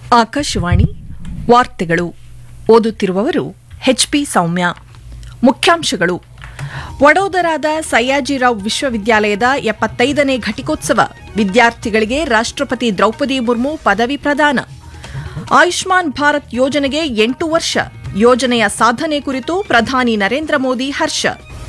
ಆಕಾಶವಾಣಿ ವಾರ್ತೆಗಳು ಓದುತ್ತಿರುವವರು ಎಚ್ಪಿ ಸೌಮ್ಯ ಮುಖ್ಯಾಂಶಗಳು ವಡೋದರಾದ ಸಯ್ಯಾಜಿರಾವ್ ವಿಶ್ವವಿದ್ಯಾಲಯದ ಎಪ್ಪತ್ತೈದನೇ ಘಟಿಕೋತ್ಸವ ವಿದ್ಯಾರ್ಥಿಗಳಿಗೆ ರಾಷ್ಟ್ರಪತಿ ದ್ರೌಪದಿ ಮುರ್ಮು ಪದವಿ ಪ್ರದಾನ ಆಯುಷ್ಮಾನ್ ಭಾರತ್ ಯೋಜನೆಗೆ ಎಂಟು ವರ್ಷ ಯೋಜನೆಯ ಸಾಧನೆ ಕುರಿತು ಪ್ರಧಾನಿ ನರೇಂದ್ರ ಮೋದಿ ಹರ್ಷ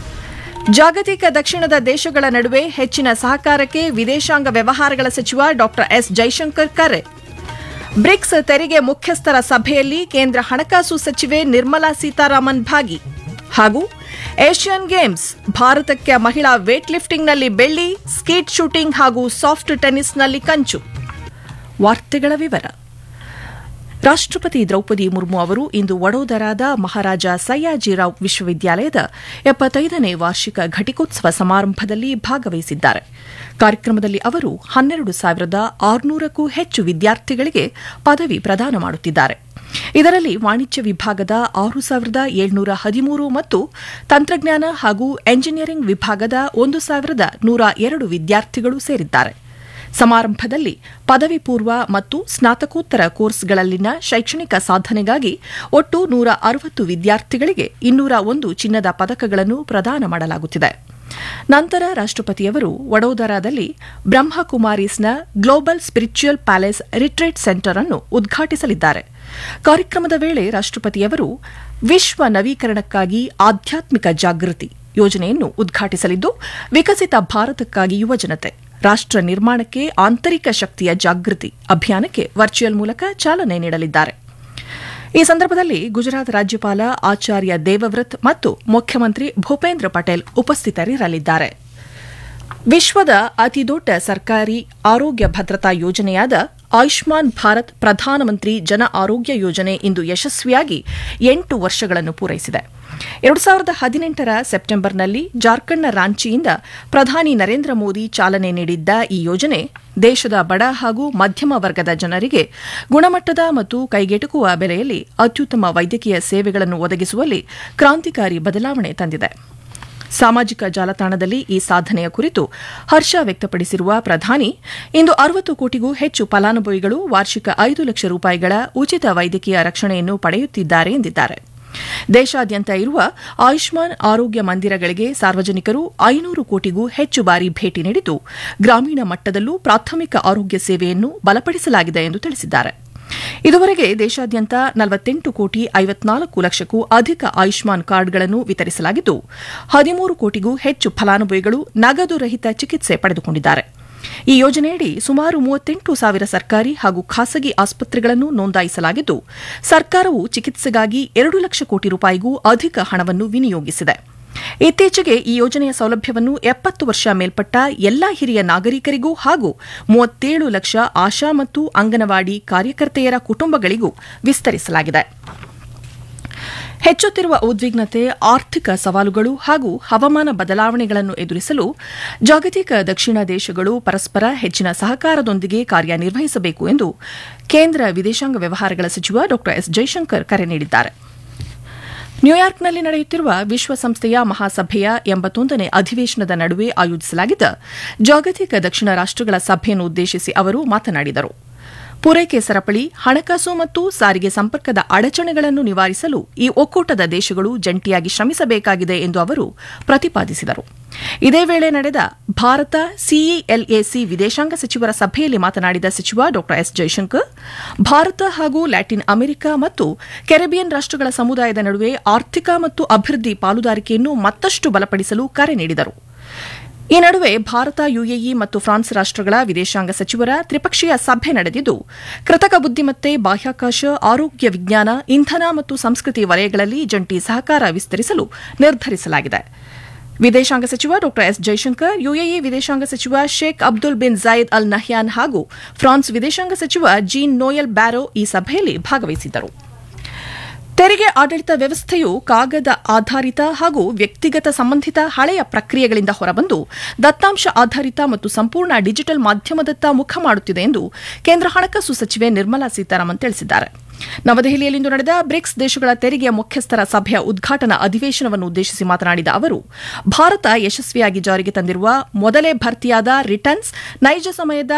ಜಾಗತಿಕ ದಕ್ಷಿಣದ ದೇಶಗಳ ನಡುವೆ ಹೆಚ್ಚಿನ ಸಹಕಾರಕ್ಕೆ ವಿದೇಶಾಂಗ ವ್ಯವಹಾರಗಳ ಸಚಿವ ಡಾ ಎಸ್ ಜೈಶಂಕರ್ ಕರೆ ಬ್ರಿಕ್ಸ್ ತೆರಿಗೆ ಮುಖ್ಯಸ್ಥರ ಸಭೆಯಲ್ಲಿ ಕೇಂದ್ರ ಹಣಕಾಸು ಸಚಿವೆ ನಿರ್ಮಲಾ ಸೀತಾರಾಮನ್ ಭಾಗಿ ಹಾಗೂ ಏಷ್ಯನ್ ಗೇಮ್ಸ್ ಭಾರತಕ್ಕೆ ಮಹಿಳಾ ವೇಟ್ ಲಿಫ್ಟಿಂಗ್ನಲ್ಲಿ ಬೆಳ್ಳಿ ಸ್ಕೀಟ್ ಶೂಟಿಂಗ್ ಹಾಗೂ ಸಾಫ್ಟ್ ಟೆನ್ನಿಸ್ನಲ್ಲಿ ಕಂಚು ವಾರ್ತೆಗಳ ವಿವರ ರಾಷ್ಟ್ರಪತಿ ದ್ರೌಪದಿ ಮುರ್ಮು ಅವರು ಇಂದು ವಡೋದರಾದ ಮಹಾರಾಜ ಸಯ್ಯಾಜಿರಾವ್ ವಿಶ್ವವಿದ್ಯಾಲಯದ ಎಪ್ಪತ್ತೈದನೇ ವಾರ್ಷಿಕ ಘಟಿಕೋತ್ಸವ ಸಮಾರಂಭದಲ್ಲಿ ಭಾಗವಹಿಸಿದ್ದಾರೆ ಕಾರ್ಯಕ್ರಮದಲ್ಲಿ ಅವರು ಹನ್ನೆರಡು ಸಾವಿರದ ಆರುನೂರಕ್ಕೂ ಹೆಚ್ಚು ವಿದ್ಯಾರ್ಥಿಗಳಿಗೆ ಪದವಿ ಪ್ರದಾನ ಮಾಡುತ್ತಿದ್ದಾರೆ ಇದರಲ್ಲಿ ವಾಣಿಜ್ಯ ವಿಭಾಗದ ಆರು ಸಾವಿರದ ಏಳ್ನೂರ ಹದಿಮೂರು ಮತ್ತು ತಂತ್ರಜ್ಞಾನ ಹಾಗೂ ಎಂಜಿನಿಯರಿಂಗ್ ವಿಭಾಗದ ಒಂದು ಸಾವಿರದ ನೂರ ಎರಡು ವಿದ್ಯಾರ್ಥಿಗಳು ಸೇರಿದ್ದಾರೆ ಸಮಾರಂಭದಲ್ಲಿ ಪದವಿ ಪೂರ್ವ ಮತ್ತು ಸ್ನಾತಕೋತ್ತರ ಕೋರ್ಸ್ಗಳಲ್ಲಿನ ಶೈಕ್ಷಣಿಕ ಸಾಧನೆಗಾಗಿ ಒಟ್ಟು ನೂರ ಅರವತ್ತು ವಿದ್ಯಾರ್ಥಿಗಳಿಗೆ ಇನ್ನೂರ ಒಂದು ಚಿನ್ನದ ಪದಕಗಳನ್ನು ಪ್ರದಾನ ಮಾಡಲಾಗುತ್ತಿದೆ ನಂತರ ರಾಷ್ಟ್ರಪತಿಯವರು ವಡೋದರಾದಲ್ಲಿ ಬ್ರಹ್ಮಕುಮಾರೀಸ್ನ global spiritual palace retreat centre ಅನ್ನು ಉದ್ಘಾಟಿಸಲಿದ್ದಾರೆ ಕಾರ್ಯಕ್ರಮದ ವೇಳೆ ರಾಷ್ಟ್ರಪತಿಯವರು ವಿಶ್ವ ನವೀಕರಣಕ್ಕಾಗಿ ಆಧ್ಯಾತ್ಮಿಕ ಜಾಗೃತಿ ಯೋಜನೆಯನ್ನು ಉದ್ಘಾಟಿಸಲಿದ್ದು ವಿಕಸಿತ ಭಾರತಕ್ಕಾಗಿ ಯುವಜನತೆ ರಾಷ್ಟ್ರ ನಿರ್ಮಾಣಕ್ಕೆ ಆಂತರಿಕ ಶಕ್ತಿಯ ಜಾಗೃತಿ ಅಭಿಯಾನಕ್ಕೆ ವರ್ಚುವಲ್ ಮೂಲಕ ಚಾಲನೆ ನೀಡಲಿದ್ದಾರೆ ಈ ಸಂದರ್ಭದಲ್ಲಿ ಗುಜರಾತ್ ರಾಜ್ಯಪಾಲ ಆಚಾರ್ಯ ದೇವವ್ರತ್ ಮತ್ತು ಮುಖ್ಯಮಂತ್ರಿ ಭೂಪೇಂದ್ರ ಪಟೇಲ್ ಉಪಸ್ಥಿತರಿರಲಿದ್ದಾರೆ ವಿಶ್ವದ ಅತಿದೊಡ್ಡ ಸರ್ಕಾರಿ ಆರೋಗ್ಯ ಭದ್ರತಾ ಯೋಜನೆಯಾದ ಆಯುಷ್ಮಾನ್ ಭಾರತ್ ಪ್ರಧಾನಮಂತ್ರಿ ಜನ ಆರೋಗ್ಯ ಯೋಜನೆ ಇಂದು ಯಶಸ್ವಿಯಾಗಿ ಎಂಟು ವರ್ಷಗಳನ್ನು ಪೂರೈಸಿದೆ ಎರಡು ಸಾವಿರದ ಹದಿನೆಂಟರ ಸೆಪ್ಟೆಂಬರ್ನಲ್ಲಿ ಜಾರ್ಖಂಡ್ನ ರಾಂಚಿಯಿಂದ ಪ್ರಧಾನಿ ನರೇಂದ್ರ ಮೋದಿ ಚಾಲನೆ ನೀಡಿದ್ದ ಈ ಯೋಜನೆ ದೇಶದ ಬಡ ಹಾಗೂ ಮಧ್ಯಮ ವರ್ಗದ ಜನರಿಗೆ ಗುಣಮಟ್ಟದ ಮತ್ತು ಕೈಗೆಟುಕುವ ಬೆಲೆಯಲ್ಲಿ ಅತ್ಯುತ್ತಮ ವೈದ್ಯಕೀಯ ಸೇವೆಗಳನ್ನು ಒದಗಿಸುವಲ್ಲಿ ಕ್ರಾಂತಿಕಾರಿ ಬದಲಾವಣೆ ತಂದಿದೆ ಸಾಮಾಜಿಕ ಜಾಲತಾಣದಲ್ಲಿ ಈ ಸಾಧನೆಯ ಕುರಿತು ಹರ್ಷ ವ್ಯಕ್ತಪಡಿಸಿರುವ ಪ್ರಧಾನಿ ಇಂದು ಅರವತ್ತು ಕೋಟಿಗೂ ಹೆಚ್ಚು ಫಲಾನುಭವಿಗಳು ವಾರ್ಷಿಕ ಐದು ಲಕ್ಷ ರೂಪಾಯಿಗಳ ಉಚಿತ ವೈದ್ಯಕೀಯ ರಕ್ಷಣೆಯನ್ನು ಪಡೆಯುತ್ತಿದ್ದಾರೆ ಎಂದಿದ್ದಾರೆ ದೇಶಾದ್ಯಂತ ಇರುವ ಆಯುಷ್ಮಾನ್ ಆರೋಗ್ಯ ಮಂದಿರಗಳಿಗೆ ಸಾರ್ವಜನಿಕರು ಐನೂರು ಕೋಟಿಗೂ ಹೆಚ್ಚು ಬಾರಿ ಭೇಟಿ ನೀಡಿದ್ದು ಗ್ರಾಮೀಣ ಮಟ್ಟದಲ್ಲೂ ಪ್ರಾಥಮಿಕ ಆರೋಗ್ಯ ಸೇವೆಯನ್ನು ಬಲಪಡಿಸಲಾಗಿದೆ ಎಂದು ತಿಳಿಸಿದ್ದಾರೆ ಇದುವರೆಗೆ ದೇಶಾದ್ಯಂತ ನಲವತ್ತೆಂಟು ಕೋಟಿ ಐವತ್ನಾಲ್ಕು ಲಕ್ಷಕ್ಕೂ ಅಧಿಕ ಆಯುಷ್ಮಾನ್ ಕಾರ್ಡ್ಗಳನ್ನು ವಿತರಿಸಲಾಗಿದ್ದು ಹದಿಮೂರು ಕೋಟಿಗೂ ಹೆಚ್ಚು ಫಲಾನುಭವಿಗಳು ನಗದು ರಹಿತ ಚಿಕಿತ್ಸೆ ಪಡೆದುಕೊಂಡಿದ್ದಾರೆ ಈ ಯೋಜನೆಯಡಿ ಸುಮಾರು ಮೂವತ್ತೆಂಟು ಸಾವಿರ ಸರ್ಕಾರಿ ಹಾಗೂ ಖಾಸಗಿ ಆಸ್ಪತ್ರೆಗಳನ್ನು ನೋಂದಾಯಿಸಲಾಗಿದ್ದು ಸರ್ಕಾರವು ಚಿಕಿತ್ಸೆಗಾಗಿ ಎರಡು ಲಕ್ಷ ಕೋಟಿ ರೂಪಾಯಿಗೂ ಅಧಿಕ ಹಣವನ್ನು ವಿನಿಯೋಗಿಸಿದೆ ಇತ್ತೀಚೆಗೆ ಈ ಯೋಜನೆಯ ಸೌಲಭ್ಯವನ್ನು ಎಪ್ಪತ್ತು ವರ್ಷ ಮೇಲ್ಪಟ್ಟ ಎಲ್ಲಾ ಹಿರಿಯ ನಾಗರಿಕರಿಗೂ ಹಾಗೂ ಮೂವತ್ತೇಳು ಲಕ್ಷ ಆಶಾ ಮತ್ತು ಅಂಗನವಾಡಿ ಕಾರ್ಯಕರ್ತೆಯರ ಕುಟುಂಬಗಳಿಗೂ ವಿಸ್ತರಿಸಲಾಗಿದೆ ಹೆಚ್ಚುತ್ತಿರುವ ಉದ್ವಿಗ್ನತೆ ಆರ್ಥಿಕ ಸವಾಲುಗಳು ಹಾಗೂ ಹವಾಮಾನ ಬದಲಾವಣೆಗಳನ್ನು ಎದುರಿಸಲು ಜಾಗತಿಕ ದಕ್ಷಿಣ ದೇಶಗಳು ಪರಸ್ಪರ ಹೆಚ್ಚಿನ ಸಹಕಾರದೊಂದಿಗೆ ಕಾರ್ಯನಿರ್ವಹಿಸಬೇಕು ಎಂದು ಕೇಂದ್ರ ವಿದೇಶಾಂಗ ವ್ಯವಹಾರಗಳ ಸಚಿವ ಡಾ ಎಸ್ ಜೈಶಂಕರ್ ಕರೆ ನೀಡಿದ್ದಾರೆ ನ್ಯೂಯಾರ್ಕ್ನಲ್ಲಿ ನಡೆಯುತ್ತಿರುವ ವಿಶ್ವಸಂಸ್ಥೆಯ ಮಹಾಸಭೆಯ ಎಂಬತ್ತೊಂದನೇ ಅಧಿವೇಶನದ ನಡುವೆ ಆಯೋಜಿಸಲಾಗಿದ್ದ ಜಾಗತಿಕ ದಕ್ಷಿಣ ರಾಷ್ಟಗಳ ಸಭೆಯನ್ನು ಉದ್ದೇಶಿಸಿ ಅವರು ಮಾತನಾಡಿದರು ಪೂರೈಕೆ ಸರಪಳಿ ಹಣಕಾಸು ಮತ್ತು ಸಾರಿಗೆ ಸಂಪರ್ಕದ ಅಡಚಣೆಗಳನ್ನು ನಿವಾರಿಸಲು ಈ ಒಕ್ಕೂಟದ ದೇಶಗಳು ಜಂಟಿಯಾಗಿ ಶ್ರಮಿಸಬೇಕಾಗಿದೆ ಎಂದು ಅವರು ಪ್ರತಿಪಾದಿಸಿದರು ಇದೇ ವೇಳೆ ನಡೆದ ಭಾರತ ಸಿಇಎಲ್ಎಸಿ ವಿದೇಶಾಂಗ ಸಚಿವರ ಸಭೆಯಲ್ಲಿ ಮಾತನಾಡಿದ ಸಚಿವ ಡಾ ಎಸ್ ಜೈಶಂಕರ್ ಭಾರತ ಹಾಗೂ ಲ್ಯಾಟಿನ್ ಅಮೆರಿಕ ಮತ್ತು ಕೆರೆಬಿಯನ್ ರಾಷ್ಟಗಳ ಸಮುದಾಯದ ನಡುವೆ ಆರ್ಥಿಕ ಮತ್ತು ಅಭಿವೃದ್ಧಿ ಪಾಲುದಾರಿಕೆಯನ್ನು ಮತ್ತಷ್ಟು ಬಲಪಡಿಸಲು ಕರೆ ನೀಡಿದರು ಈ ನಡುವೆ ಭಾರತ ಯುಎಇ ಮತ್ತು ಫ್ರಾನ್ಸ್ ರಾಷ್ಟಗಳ ವಿದೇಶಾಂಗ ಸಚಿವರ ತ್ರಿಪಕ್ಷೀಯ ಸಭೆ ನಡೆದಿದ್ದು ಕೃತಕ ಬುದ್ದಿಮತ್ತೆ ಬಾಹ್ಯಾಕಾಶ ಆರೋಗ್ಯ ವಿಜ್ಞಾನ ಇಂಧನ ಮತ್ತು ಸಂಸ್ಕೃತಿ ವಲಯಗಳಲ್ಲಿ ಜಂಟಿ ಸಹಕಾರ ವಿಸ್ತರಿಸಲು ನಿರ್ಧರಿಸಲಾಗಿದೆ ವಿದೇಶಾಂಗ ಸಚಿವ ಡಾ ಎಸ್ ಜೈಶಂಕರ್ ಯುಎಇ ವಿದೇಶಾಂಗ ಸಚಿವ Sheikh Abdul bin Zayed Al Nahyan ಹಾಗೂ ಫ್ರಾನ್ಸ್ ವಿದೇಶಾಂಗ ಸಚಿವ ಜೀನ್ ನೋಯಲ್ ಬ್ಯಾರೋ ಈ ಸಭೆಯಲ್ಲಿ ಭಾಗವಹಿಸಿದ್ದರು ತೆರಿಗೆ ಆಡಳಿತ ವ್ಯವಸ್ಥೆಯು ಕಾಗದ ಆಧಾರಿತ ಹಾಗೂ ವ್ಯಕ್ತಿಗತ ಸಂಬಂಧಿತ ಹಳೆಯ ಪ್ರಕ್ರಿಯೆಗಳಿಂದ ಹೊರಬಂದು ದತ್ತಾಂಶ ಆಧಾರಿತ ಮತ್ತು ಸಂಪೂರ್ಣ ಡಿಜಿಟಲ್ ಮಾಧ್ಯಮದತ್ತ ಮುಖ ಮಾಡುತ್ತಿದೆ ಎಂದು ಕೇಂದ್ರ ಹಣಕಾಸು ಸಚಿವೆ ನಿರ್ಮಲಾ ಸೀತಾರಾಮನ್ ತಿಳಿಸಿದ್ದಾರೆ ನವದೆಹಲಿಯಲ್ಲಿಂದು ನಡೆದ ಬ್ರಿಕ್ಸ್ ದೇಶಗಳ ತೆರಿಗೆಯ ಮುಖ್ಯಸ್ಥರ ಸಭೆಯ ಉದ್ಘಾಟನಾ ಅಧಿವೇಶನವನ್ನು ಉದ್ದೇಶಿಸಿ ಮಾತನಾಡಿದ ಅವರು ಭಾರತ ಯಶಸ್ವಿಯಾಗಿ ಜಾರಿಗೆ ತಂದಿರುವ ಮೊದಲೇ ಭರ್ತಿಯಾದ ರಿಟರ್ನ್ಸ್ ನೈಜ ಸಮಯದ